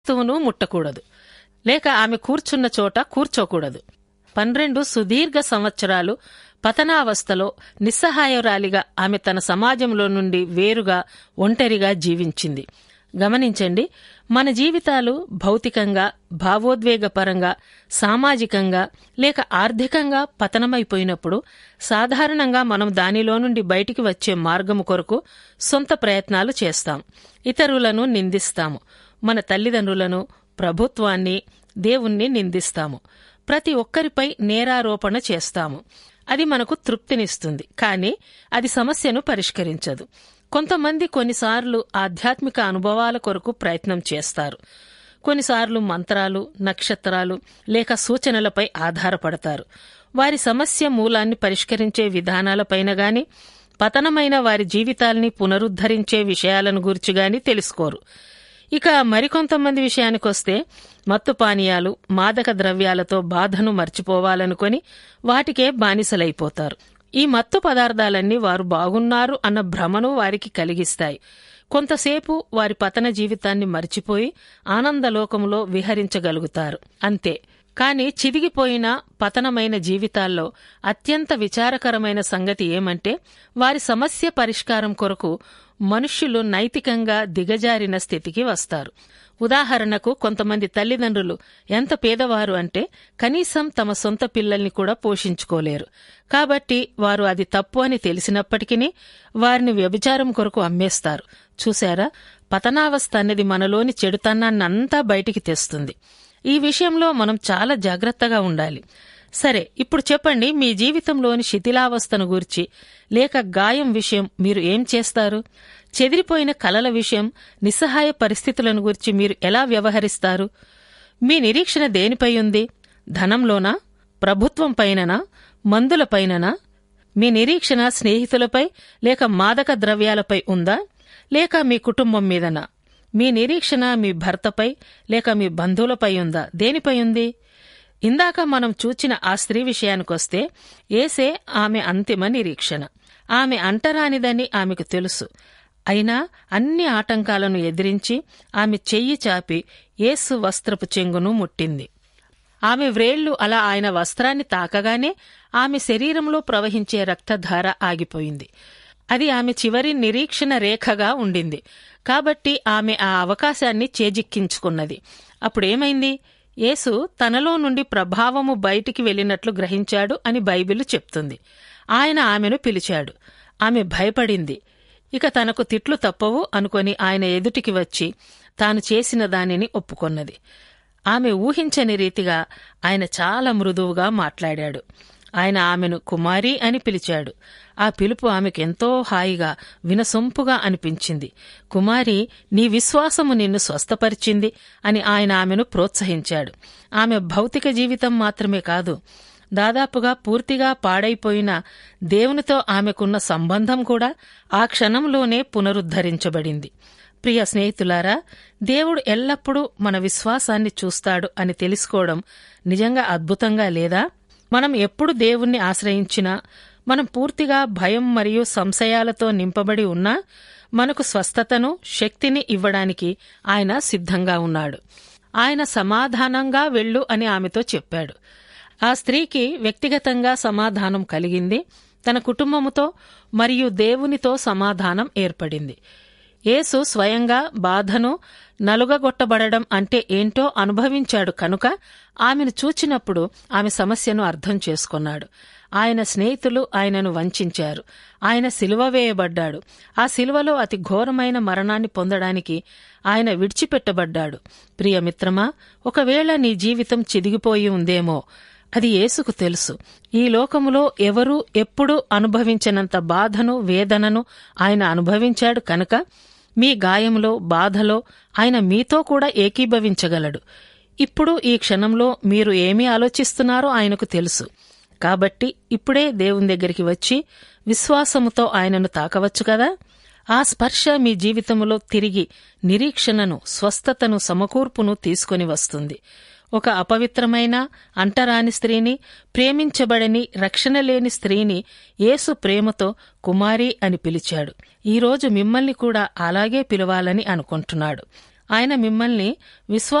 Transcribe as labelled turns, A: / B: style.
A: వస్తువును ముట్టకూడదు లేక ఆమె కూర్చున్న చోట కూర్చోకూడదు పన్నెండు సుదీర్ఘ సంవత్సరాలు పతనావస్థలో నిస్సహాయురాలిగా ఆమె తన సమాజంలో నుండి వేరుగా ఒంటరిగా జీవించింది గమనించండి మన జీవితాలు భౌతికంగా భావోద్వేగపరంగా సామాజికంగా లేక ఆర్థికంగా పతనమైపోయినప్పుడు సాధారణంగా మనం దానిలో నుండి బయటికి వచ్చే మార్గము కొరకు సొంత ప్రయత్నాలు చేస్తాం ఇతరులను నిందిస్తాము మన తల్లిదండ్రులను ప్రభుత్వాన్ని దేవుణ్ణి నిందిస్తాము ప్రతి ఒక్కరిపై నేరారోపణ చేస్తాము అది మనకు తృప్తినిస్తుంది కానీ అది సమస్యను పరిష్కరించదు కొంతమంది కొన్నిసార్లు ఆధ్యాత్మిక అనుభవాల కొరకు ప్రయత్నం చేస్తారు కొన్నిసార్లు మంత్రాలు నక్షత్రాలు లేక సూచనలపై ఆధారపడతారు వారి సమస్య మూలాన్ని పరిష్కరించే విధానాలపైన గాని పతనమైన వారి జీవితాల్ని పునరుద్ధరించే విషయాలను గురించి గాని తెలుసుకోరు ఇక మరికొంతమంది విషయానికొస్తే మత్తు పానీయాలు మాదక ద్రవ్యాలతో బాధను మర్చిపోవాలనుకొని వాటికే బానిసలైపోతారు ఈ మత్తు పదార్థాలన్నీ వారు బాగున్నారు అన్న భ్రమను వారికి కలిగిస్తాయి కొంతసేపు వారి పతన జీవితాన్ని మర్చిపోయి ఆనందలోకంలో విహరించగలుగుతారు అంతే కాని చిదిగిపోయిన పతనమైన జీవితాల్లో అత్యంత విచారకరమైన సంగతి ఏమంటే వారి సమస్య పరిష్కారం కొరకు మనుష్యులు నైతికంగా దిగజారిన స్థితికి వస్తారు ఉదాహరణకు కొంతమంది తల్లిదండ్రులు ఎంత పేదవారు అంటే కనీసం తమ సొంత పిల్లల్ని కూడా పోషించుకోలేరు కాబట్టి వారు అది తప్పు అని తెలిసినప్పటికీ వారిని వ్యభిచారం కొరకు అమ్మేస్తారు చూశారా పతనావస్థ అనేది మనలోని చెడుతనాన్నంతా బయటికి తెస్తుంది ఈ విషయంలో మనం చాలా జాగ్రత్తగా ఉండాలి సరే ఇప్పుడు చెప్పండి మీ జీవితంలోని శిథిలావస్థను గురించి లేక గాయం విషయం మీరు ఏం చేస్తారు చెదిరిపోయిన కలల విషయం నిస్సహాయ పరిస్థితులను గురించి మీరు ఎలా వ్యవహరిస్తారు మీ నిరీక్షణ దేనిపై ఉంది ధనంలోనా ప్రభుత్వం పైననా మందులపైననా మీ నిరీక్షణ స్నేహితులపై లేక మాదక ద్రవ్యాలపై ఉందా లేక మీ కుటుంబం మీదనా మీ నిరీక్షణ మీ భర్తపై లేక మీ బంధువులపై ఉందా దేనిపై ఉంది ఇందాక మనం చూచిన ఆ స్త్రీ విషయానికొస్తే ఏసే ఆమె అంతిమ నిరీక్షణ ఆమె అంటరానిదని ఆమెకు తెలుసు అయినా అన్ని ఆటంకాలను ఎదిరించి ఆమె చెయ్యి చాపి ఏసు వస్త్రపు చెంగును ముట్టింది ఆమె వ్రేళ్లు అలా ఆయన వస్త్రాన్ని తాకగానే ఆమె శరీరంలో ప్రవహించే రక్తధార ఆగిపోయింది అది ఆమె చివరి నిరీక్షణ రేఖగా ఉండింది కాబట్టి ఆమె ఆ అవకాశాన్ని చేజిక్కించుకున్నది అప్పుడేమైంది యేసు తనలో నుండి ప్రభావము బయటికి వెళ్లినట్లు గ్రహించాడు అని బైబిల్ చెప్తుంది ఆయన ఆమెను పిలిచాడు ఆమె భయపడింది ఇక తనకు తిట్లు తప్పవు అనుకొని ఆయన ఎదుటికి వచ్చి తాను చేసిన దానిని ఒప్పుకొన్నది ఆమె ఊహించని రీతిగా ఆయన చాలా మృదువుగా మాట్లాడాడు ఆయన ఆమెను కుమారి అని పిలిచాడు ఆ పిలుపు ఆమెకెంతో హాయిగా వినసొంపుగా అనిపించింది కుమారి నీ విశ్వాసము నిన్ను స్వస్థపరిచింది అని ఆయన ఆమెను ప్రోత్సహించాడు ఆమె భౌతిక జీవితం మాత్రమే కాదు దాదాపుగా పూర్తిగా పాడైపోయిన దేవునితో ఆమెకున్న సంబంధం కూడా ఆ క్షణంలోనే పునరుద్ధరించబడింది ప్రియ స్నేహితులారా దేవుడు ఎల్లప్పుడూ మన విశ్వాసాన్ని చూస్తాడు అని తెలుసుకోవడం నిజంగా అద్భుతంగా లేదా మనం ఎప్పుడు దేవుణ్ణి ఆశ్రయించినా మనం పూర్తిగా భయం మరియు సంశయాలతో నింపబడి ఉన్నా మనకు స్వస్థతను శక్తిని ఇవ్వడానికి ఆయన సిద్ధంగా ఉన్నాడు ఆయన సమాధానంగా వెళ్ళు అని ఆమెతో చెప్పాడు ఆ స్త్రీకి వ్యక్తిగతంగా సమాధానం కలిగింది తన కుటుంబముతో మరియు దేవునితో సమాధానం ఏర్పడింది యేసు స్వయంగా బాధను నలుగగొట్టబడడం అంటే ఏంటో అనుభవించాడు కనుక ఆమెను చూచినప్పుడు ఆమె సమస్యను అర్థం చేసుకున్నాడు ఆయన స్నేహితులు ఆయనను వంచారు ఆయన సిలువ వేయబడ్డాడు ఆ సిలువలో అతి ఘోరమైన మరణాన్ని పొందడానికి ఆయన విడిచిపెట్టబడ్డాడు ప్రియమిత్రమా ఒకవేళ నీ జీవితం చిదిగిపోయి ఉందేమో అది యేసుకు తెలుసు ఈ లోకములో ఎవరూ ఎప్పుడూ అనుభవించినంత బాధను వేదనను ఆయన అనుభవించాడు కనుక మీ గాయంలో బాధలో ఆయన మీతో కూడా ఏకీభవించగలడు ఇప్పుడు ఈ క్షణంలో మీరు ఏమి ఆలోచిస్తున్నారో ఆయనకు తెలుసు కాబట్టి ఇప్పుడే దేవుని దగ్గరికి వచ్చి విశ్వాసముతో ఆయనను తాకవచ్చు కదా ఆ స్పర్శ మీ జీవితంలో తిరిగి నిరీక్షణను స్వస్థతను సమకూర్పును తీసుకొని వస్తుంది ఒక అపవిత్రమైన అంటరాని స్త్రీని ప్రేమించబడని రక్షణ లేని స్త్రీని యేసు ప్రేమతో కుమారి అని పిలిచాడు ఈరోజు మిమ్మల్ని కూడా అలాగే పిలవాలని అనుకుంటున్నాడు ఆయన మిమ్మల్ని విశ్వా